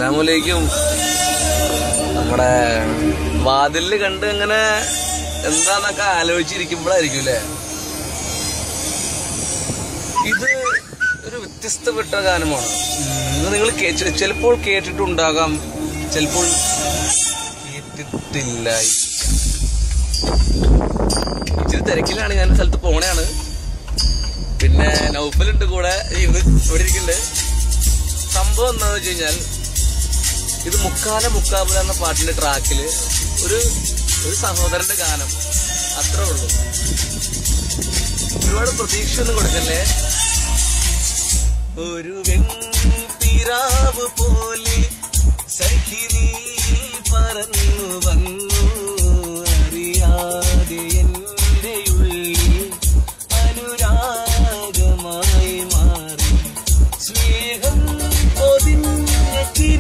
അസ്സലാമലൈക്കും നമ്മുടെ വാതിലില് കണ്ട് ഇങ്ങനെ എന്താന്നൊക്കെ ആലോചിച്ചിരിക്കുമ്പോഴായിരിക്കും അല്ലേ ഇത് ഒരു വ്യത്യസ്തപ്പെട്ട ഗാനമാണ് ഇത് നിങ്ങൾ ചിലപ്പോൾ കേട്ടിട്ടുണ്ടാകാം ചിലപ്പോൾ കേട്ടിട്ടില്ല ഇച്ചിരി തിരക്കിലാണ് ഞാൻ ഒരു സ്ഥലത്ത് പോണേയാണ് പിന്നെ നൗഫലുണ്ട് കൂടെ ഇന്ന് ഇവിടെ ഇരിക്കുന്നുണ്ട് സംഭവം എന്താണെന്ന് വെച്ച് കഴിഞ്ഞാൽ ഇത് മുക്കാല മുക്കാബുല എന്ന പാട്ടിന്റെ ട്രാക്കില് ഒരു ഒരു സഹോദരന്റെ ഗാനം അത്രേ ഉള്ളൂ ഒരുപാട് പ്രതീക്ഷയൊന്നും കൊടുക്കല്ലേ ഒരു വെൺപിറാവ് പോലെ സഖി നീ പറന്നു വന്നു അറിയാതെ എന്റെ ഉള്ളിൽ അനുരാഗമായി മാറി സ്നേഹം പൊതിഞ്ഞ